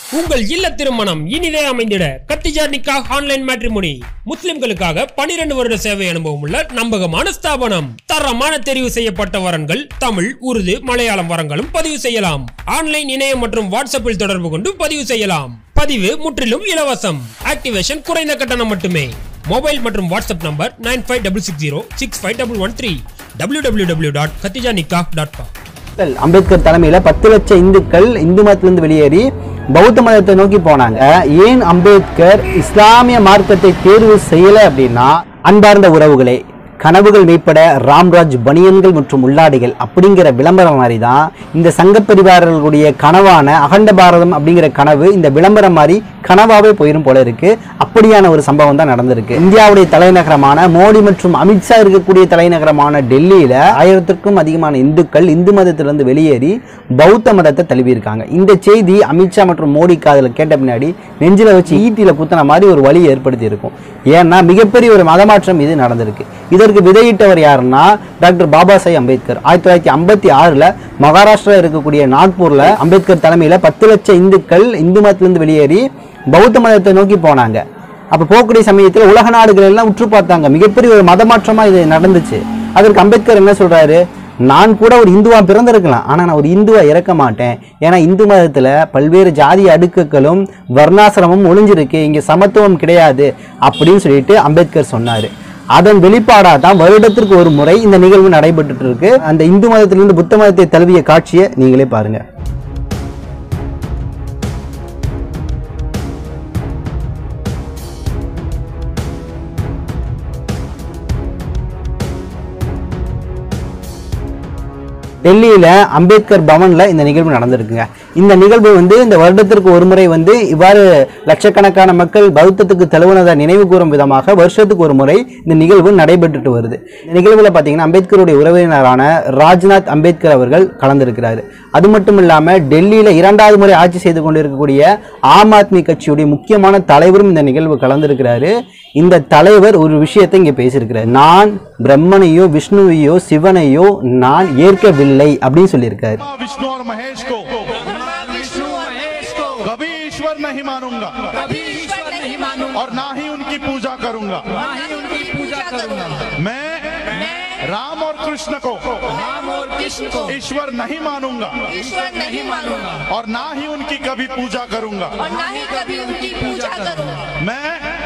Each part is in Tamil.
உங்கள் இல்ல திருமணம் இனிதே அமைந்திட கத்திஜா நிக்கா ஆன்லைன் மேட்ரிமோனி முஸ்லிம்களுக்காக 12 வருட சேவை அனுபவம் உள்ள நம்பகமான ஸ்தாபனம் தரமான தெரிவு செய்யப்பட்ட வரன்கள் தமிழ் உருது மலையாளம் வரங்களும் பதிவு செய்யலாம் ஆன்லைன் இணையம் மற்றும் வாட்ஸ்அப்பில் தொடர்பு கொண்டு பதிவு செய்யலாம் பதிவு முற்றிலும் இலவசம் ஆக்டிவேஷன் குறைந்த கட்டணம் மட்டுமே மொபைல் மற்றும் WhatsApp number nine five double six zero six five double one three W W W dot Khadija Nikah dot com மக்கள் அம்பேத்கர் தலைமையில பத்து லட்சம் இந்துக்கள் இந்து மதத்திலிருந்து வெளியேறி பௌத்த மதத்தை நோக்கி போனாங்க ஏன் அம்பேத்கர் இஸ்லாமிய மார்க்கத்தை தேர்வு செய்யல அப்படின்னா அன்பார்ந்த உறவுகளே கனவுகள் மெய்ப்பட ராம்ராஜ் பனியன்கள் மற்றும் உள்ளாடைகள் அப்படிங்கிற விளம்பரம் மாதிரி தான் இந்த சங்க பரிவாரர்களுடைய கனவான அகண்ட பாரதம் அப்படிங்கிற கனவு இந்த விளம்பரம் மாதிரி கனவாவே போயிரும் போல இருக்கு அப்படியான ஒரு சம்பவம் தான் நடந்திருக்கு இந்தியாவுடைய தலைநகரமான மோடி மற்றும் அமித்ஷா இருக்கக்கூடிய தலைநகரமான டெல்லியில ஆயிரத்திற்கும் அதிகமான இந்துக்கள் இந்து மதத்திலிருந்து வெளியேறி பௌத்த மதத்தை தழுவியிருக்காங்க இந்த செய்தி அமித்ஷா மற்றும் மோடி காதுல கேட்ட பின்னாடி நெஞ்சில வச்சு ஈட்டியில குத்தின மாதிரி ஒரு வழி ஏற்படுத்தி இருக்கும் ஏன்னா மிகப்பெரிய ஒரு மதமாற்றம் இது நடந்திருக்கு இதற்கு விதையிட்டவர் யாருன்னா டாக்டர் பாபா சாஹேப் அம்பேத்கர் ஆயிரத்தி தொள்ளாயிரத்தி ஐம்பத்தி ஆறுல மகாராஷ்டிரா இருக்கக்கூடிய நாக்பூர்ல அம்பேத்கர் தலைமையில பத்து லட்சம் இந்துக்கள் இந்து மதத்திலிருந்து வெளியேறி பௌத்த மதத்தை நோக்கி போனாங்க அப்ப போகக்கூடிய சமயத்தில் உலக நாடுகள் எல்லாம் உற்று பார்த்தாங்க மிகப்பெரிய ஒரு மதமாற்றமா இது நடந்துச்சு அதற்கு அம்பேத்கர் என்ன சொல்றாரு நான் கூட ஒரு இந்துவா பிறந்திருக்கலாம் ஆனா நான் ஒரு இந்துவா இறக்க மாட்டேன் ஏன்னா இந்து மதத்துல பல்வேறு ஜாதி அடுக்குகளும் வர்ணாசிரமும் ஒளிஞ்சிருக்கு இங்க சமத்துவம் கிடையாது அப்படின்னு சொல்லிட்டு அம்பேத்கர் சொன்னாரு அதன் வெளிப்பாடாக தான் வருடத்திற்கு ஒரு முறை இந்த நிகழ்வு நடைபெற்றுட்டு இருக்கு அந்த இந்து மதத்திலிருந்து புத்த மதத்தை தழுவிய காட்சியை நீங்களே பாருங்க டெல்லியில அம்பேத்கர் பவன்ல இந்த நிகழ்வு நடந்திருக்குங்க இந்த நிகழ்வு வந்து இந்த வருடத்திற்கு ஒரு முறை வந்து இவ்வாறு லட்சக்கணக்கான மக்கள் பௌத்தத்துக்கு தழுவுனதை நினைவு கூறும் விதமாக வருஷத்துக்கு ஒரு முறை இந்த நிகழ்வு நடைபெற்றுட்டு வருது இந்த நிகழ்வுல பாத்தீங்கன்னா அம்பேத்கருடைய உறவினரான ராஜ்நாத் அம்பேத்கர் அவர்கள் கலந்திருக்கிறாரு அது மட்டும் இல்லாம டெல்லியில இரண்டாவது முறை ஆட்சி செய்து கொண்டிருக்கக்கூடிய ஆம் ஆத்மி கட்சியுடைய முக்கியமான தலைவரும் இந்த நிகழ்வு கலந்திருக்கிறாரு இந்த தலைவர் ஒரு விஷயத்தை இங்க பேசியிருக்கிறார் நான் பிரம்மனையோ விஷ்ணுவையோ சிவனையோ நான் ஏற்கவில்லை அப்படின்னு சொல்லியிருக்காரு ब्रह्मा विष्णु और महेश को विष्णु महेश को कभी ईश्वर नहीं मानूंगा कभी ईश्वर नहीं मानूंगा और ना ही उनकी पूजा करूंगा ना ही उनकी पूजा करूंगा मैं राम और कृष्ण को राम और कृष्ण को ईश्वर नहीं मानूंगा ईश्वर नहीं मानूंगा और ना ही उनकी कभी पूजा करूंगा और ना ही कभी उनकी पूजा करूंगा मैं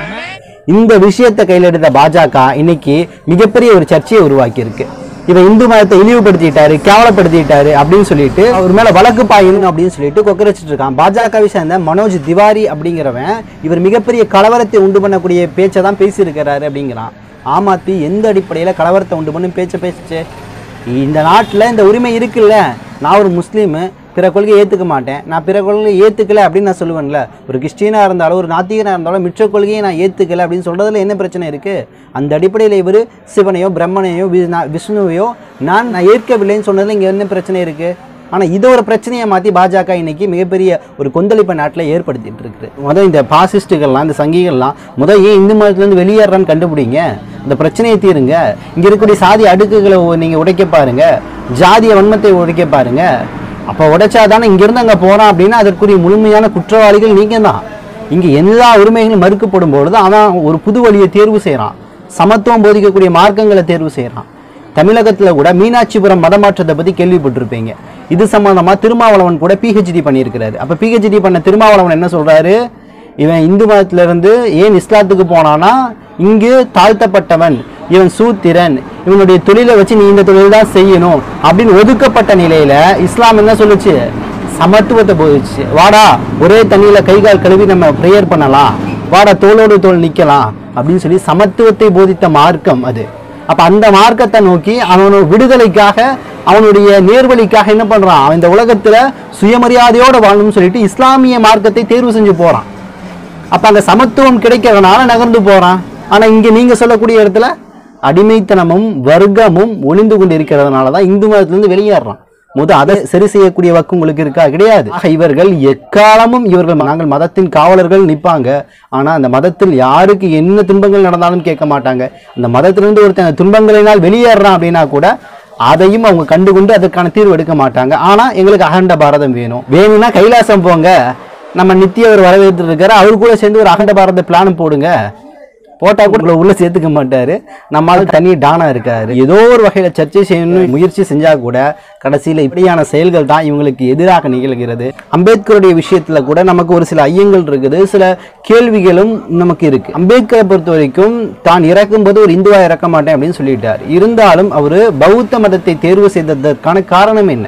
இந்த விஷயத்தை கையில் எடுத்த பாஜக இன்னைக்கு மிகப்பெரிய ஒரு சர்ச்சையை உருவாக்கி இருக்கு இவன் இந்து மதத்தை இழிவுபடுத்திட்டாரு கேவலப்படுத்திட்டாரு அப்படின்னு சொல்லிட்டு அவர் மேல வழக்கு பாயணும் அப்படின்னு சொல்லிட்டு கொக்கரிச்சிட்டு இருக்கான் பாஜகவை சேர்ந்த மனோஜ் திவாரி அப்படிங்கிறவன் இவர் மிகப்பெரிய கலவரத்தை உண்டு பண்ணக்கூடிய பேச்சை தான் பேசியிருக்கிறாரு அப்படிங்கிறான் ஆம் ஆத்மி எந்த அடிப்படையில் கலவரத்தை உண்டு பண்ணும் பேச்சை பேசிச்சு இந்த நாட்டில் இந்த உரிமை இருக்குல்ல நான் ஒரு முஸ்லீமு பிற கொள்கையை ஏற்றுக்க மாட்டேன் நான் பிற கொள்கையை ஏற்றுக்கல அப்படின்னு நான் சொல்லுவேன்ல ஒரு கிறிஸ்டியனாக இருந்தாலும் ஒரு நாத்திகனாக இருந்தாலும் மிச்ச கொள்கையை நான் ஏற்றுக்கல அப்படின்னு சொல்கிறதுல என்ன பிரச்சனை இருக்குது அந்த அடிப்படையில் இவர் சிவனையோ பிரம்மனையோ வி- நான் விஷ்ணுவையோ நான் நான் ஏற்கவில்லைன்னு சொன்னதில் இங்கே என்ன பிரச்சனை இருக்குது ஆனால் இதை ஒரு பிரச்சனையை மாற்றி பாஜக இன்னைக்கு மிகப்பெரிய ஒரு கொந்தளிப்பை நாட்டில் ஏற்படுத்திட்டு இருக்குது முதல் இந்த பாசிஸ்ட்டுகள்லாம் இந்த சங்கிகள்லாம் முதல் ஏன் இந்து மதத்துலேருந்து வெளியேறான்னு கண்டுபிடிங்க இந்த பிரச்சனையை தீருங்க இங்கே இருக்கக்கூடிய சாதி அடுக்குகளை நீங்கள் உடைக்க பாருங்க ஜாதிய வன்மத்தை உடைக்க பாருங்க அப்போ உடைச்சாதானே இங்கிருந்து அங்கே போகிறான் அப்படின்னா அதற்குரிய முழுமையான குற்றவாளிகள் நீங்கள் தான் இங்கே எல்லா உரிமைகளும் மறுக்கப்படும் பொழுது அவன் ஒரு புது வழியை தேர்வு செய்கிறான் சமத்துவம் போதிக்கக்கூடிய மார்க்கங்களை தேர்வு செய்கிறான் தமிழகத்தில் கூட மீனாட்சிபுரம் மதமாற்றத்தை பற்றி கேள்விப்பட்டிருப்பீங்க இது சம்பந்தமாக திருமாவளவன் கூட பிஹெச்டி பண்ணியிருக்கிறாரு அப்போ பிஹெச்டி பண்ண திருமாவளவன் என்ன சொல்கிறாரு இவன் இந்து மதத்திலிருந்து ஏன் இஸ்லாத்துக்கு போனானா இங்கு தாழ்த்தப்பட்டவன் இவன் சூத்திரன் இவனுடைய தொழிலை வச்சு நீ இந்த தொழில் தான் செய்யணும் அப்படின்னு ஒதுக்கப்பட்ட நிலையில இஸ்லாம் என்ன சொல்லுச்சு சமத்துவத்தை போதிச்சு வாடா ஒரே தண்ணியில கை கால் கழுவி நம்ம ப்ரேயர் பண்ணலாம் வாடா தோளோடு தோள் நிக்கலாம் அப்படின்னு சொல்லி சமத்துவத்தை போதித்த மார்க்கம் அது அப்ப அந்த மார்க்கத்தை நோக்கி அவனோட விடுதலைக்காக அவனுடைய நேர்வழிக்காக என்ன பண்றான் அவன் இந்த உலகத்துல சுயமரியாதையோட வாழணும்னு சொல்லிட்டு இஸ்லாமிய மார்க்கத்தை தேர்வு செஞ்சு போறான் அப்ப அங்க சமத்துவம் கிடைக்கிறதுனால நகர்ந்து போறான் ஆனா இங்க நீங்க சொல்லக்கூடிய இடத்துல அடிமைத்தனமும் வர்க்கமும் ஒளிந்து கொண்டு இருக்கிறதுனால தான் இந்து மதத்திலிருந்து வெளியேறான் முத அதை சரி செய்யக்கூடிய வக்கு உங்களுக்கு இருக்கா கிடையாது ஆக இவர்கள் எக்காலமும் இவர்கள் நாங்கள் மதத்தின் காவலர்கள் நிற்பாங்க ஆனா அந்த மதத்தில் யாருக்கு என்ன துன்பங்கள் நடந்தாலும் கேட்க மாட்டாங்க அந்த மதத்திலிருந்து ஒருத்தன் அந்த துன்பங்களினால் வெளியேறான் அப்படின்னா கூட அதையும் அவங்க கண்டுகொண்டு அதற்கான தீர்வு எடுக்க மாட்டாங்க ஆனா எங்களுக்கு அகண்ட பாரதம் வேணும் வேணும்னா கைலாசம் போங்க நம்ம நித்திய அவர் வரவேற்று இருக்காரு அவர் கூட சேர்ந்து ஒரு அகண்ட பாரத பிளான் போடுங்க போட்டா கூட உள்ள- உள்ள சேர்த்துக்க மாட்டாரு நம்மளால தனி டானா இருக்காரு ஏதோ ஒரு வகையில சர்ச்சை செய்யணும்னு முயற்சி செஞ்சா கூட கடைசியில இப்படியான செயல்கள் தான் இவங்களுக்கு எதிராக நிகழ்கிறது அம்பேத்கருடைய விஷயத்துல கூட நமக்கு ஒரு சில ஐயங்கள் இருக்குது சில கேள்விகளும் நமக்கு இருக்கு அம்பேத்கரை பொறுத்த வரைக்கும் தான் இறக்கும்போது ஒரு இந்துவா இறக்க மாட்டேன் அப்படின்னு சொல்லிட்டார் இருந்தாலும் அவரு பௌத்த மதத்தை தேர்வு செய்ததற்கான காரணம் என்ன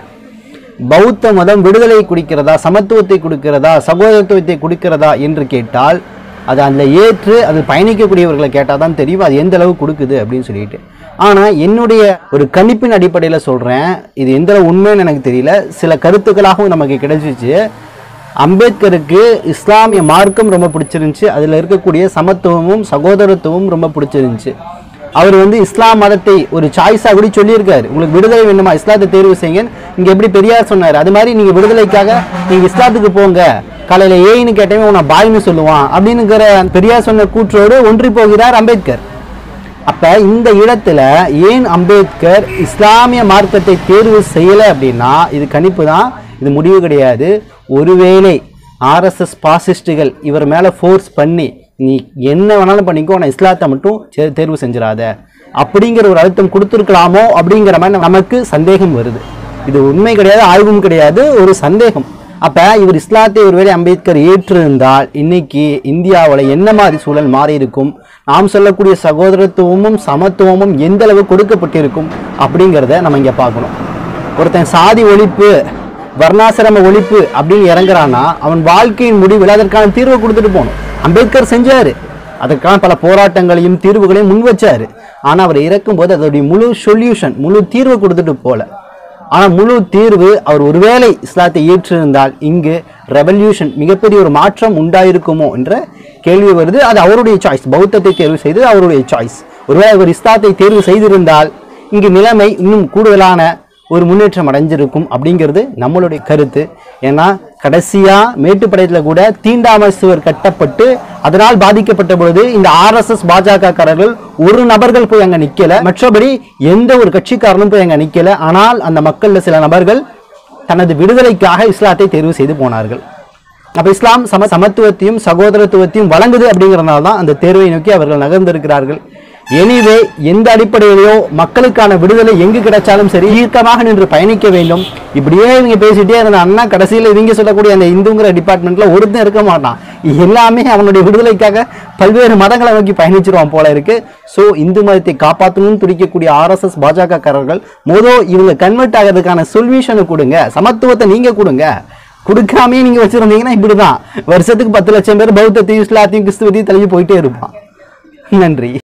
பௌத்த மதம் விடுதலை குடிக்கிறதா சமத்துவத்தை கொடுக்கிறதா சகோதரத்துவத்தை கொடுக்கிறதா என்று கேட்டால் அது அதில் ஏற்று அது பயணிக்கக்கூடியவர்களை கேட்டால் தான் தெரியும் அது எந்த அளவு கொடுக்குது அப்படின்னு சொல்லிட்டு ஆனால் என்னுடைய ஒரு கணிப்பின் அடிப்படையில் சொல்கிறேன் இது எந்த அளவு உண்மைன்னு எனக்கு தெரியல சில கருத்துக்களாகவும் நமக்கு கிடைச்சிச்சு அம்பேத்கருக்கு இஸ்லாமிய மார்க்கம் ரொம்ப பிடிச்சிருந்துச்சு அதில் இருக்கக்கூடிய சமத்துவமும் சகோதரத்துவமும் ரொம்ப பிடிச்சிருந்துச்சு அவர் வந்து இஸ்லாம் மதத்தை ஒரு சாய்ஸாக கூட சொல்லியிருக்காரு உங்களுக்கு விடுதலை வேணுமா இஸ்லாத்தை தேர்வு செய்யுங்க இங்கே எப்படி பெரியார் சொன்னார் அது மாதிரி நீங்கள் விடுதலைக்காக நீங்கள் இஸ்லாத்துக்கு போங்க காலையில் ஏன்னு கேட்டவன் உன்னை பாய்னு சொல்லுவான் அப்படின்னுங்கிற பெரியார் சொன்ன கூற்றோடு ஒன்றி போகிறார் அம்பேத்கர் அப்ப இந்த இடத்துல ஏன் அம்பேத்கர் இஸ்லாமிய மார்க்கத்தை தேர்வு செய்யலை அப்படின்னா இது கணிப்பு தான் இது முடிவு கிடையாது ஒருவேளை ஆர்எஸ்எஸ் பாசிஸ்டுகள் இவர் மேல ஃபோர்ஸ் பண்ணி நீ என்ன வேணாலும் பண்ணிக்கோ நான் இஸ்லாத்தை மட்டும் தே- தேர்வு செஞ்சிடாத அப்படிங்கிற ஒரு அழுத்தம் கொடுத்துருக்கலாமோ அப்படிங்கிற மாதிரி நமக்கு சந்தேகம் வருது இது உண்மை கிடையாது ஆய்வும் கிடையாது ஒரு சந்தேகம் அப்ப இவர் இஸ்லாத்தை ஒருவேளை அம்பேத்கர் ஏற்றிருந்தால் இன்னைக்கு இந்தியாவில் என்ன மாதிரி சூழல் மாறி இருக்கும் நாம் சொல்லக்கூடிய சகோதரத்துவமும் சமத்துவமும் எந்த அளவு கொடுக்கப்பட்டிருக்கும் அப்படிங்கிறத நம்ம இங்க பார்க்கணும் ஒருத்தன் சாதி ஒழிப்பு வர்ணாசிரம ஒழிப்பு அப்படின்னு இறங்குறான்னா அவன் வாழ்க்கையின் முடிவில் அதற்கான தீர்வை கொடுத்துட்டு போகணும் அம்பேத்கர் செஞ்சாரு அதற்கான பல போராட்டங்களையும் தீர்வுகளையும் முன் வச்சாரு ஆனா அவர் இறக்கும்போது அதோடைய முழு சொல்யூஷன் முழு தீர்வை கொடுத்துட்டு போல ஆனா முழு தீர்வு அவர் ஒருவேளை இஸ்லாத்தை ஏற்றிருந்தால் இங்கு ரெவல்யூஷன் மிகப்பெரிய ஒரு மாற்றம் உண்டாயிருக்குமோ என்ற கேள்வி வருது அது அவருடைய சாய்ஸ் பௌத்தத்தை தேர்வு செய்து அவருடைய சாய்ஸ் ஒருவேளை அவர் இஸ்லாத்தை தேர்வு செய்திருந்தால் இங்கு நிலைமை இன்னும் கூடுதலான ஒரு முன்னேற்றம் அடைஞ்சிருக்கும் அப்படிங்கிறது நம்மளுடைய கருத்து ஏன்னா கடைசியா மேட்டுப்பாளையத்தில் கூட தீண்டாமை சுவர் கட்டப்பட்டு அதனால் பாதிக்கப்பட்ட பொழுது இந்த ஆர்எஸ்எஸ் பாஜக காரர்கள் ஒரு நபர்கள் போய் அங்க நிக்கல மற்றபடி எந்த ஒரு கட்சிக்காரனும் போய் அங்க நிக்கல ஆனால் அந்த மக்கள்ல சில நபர்கள் தனது விடுதலைக்காக இஸ்லாத்தை தேர்வு செய்து போனார்கள் அப்ப இஸ்லாம் சம சமத்துவத்தையும் சகோதரத்துவத்தையும் வழங்குது அப்படிங்கறதுனால தான் அந்த தேர்வை நோக்கி அவர்கள் நகர்ந்திருக்கிறார்கள் எனிவே எந்த அடிப்படையிலையோ மக்களுக்கான விடுதலை எங்கு கிடைச்சாலும் சரி தீர்க்கமாக நின்று பயணிக்க வேண்டும் இப்படியே இவங்க பேசிட்டே இருந்த அண்ணா கடைசியில் இவங்க சொல்லக்கூடிய அந்த இந்துங்கிற டிபார்ட்மெண்ட்ல ஒருத்தன் இருக்க மாட்டான் எல்லாமே அவனுடைய விடுதலைக்காக பல்வேறு மதங்களை நோக்கி பயணிச்சிருவான் போல இருக்கு ஸோ இந்து மதத்தை காப்பாற்றணும்னு துடிக்கக்கூடிய ஆர்எஸ்எஸ் பாஜக காரர்கள் மொதோ இவங்க கன்வெர்ட் ஆகிறதுக்கான சொல்யூஷனை கொடுங்க சமத்துவத்தை நீங்க கொடுங்க கொடுக்காமே நீங்க வச்சிருந்தீங்கன்னா இப்படிதான் வருஷத்துக்கு பத்து லட்சம் பேர் பௌத்தத்தையும் இஸ்லாத்தையும் கிறிஸ்துவத்தையும் தள்ளி போயிட்டே இருப்பான் நன்றி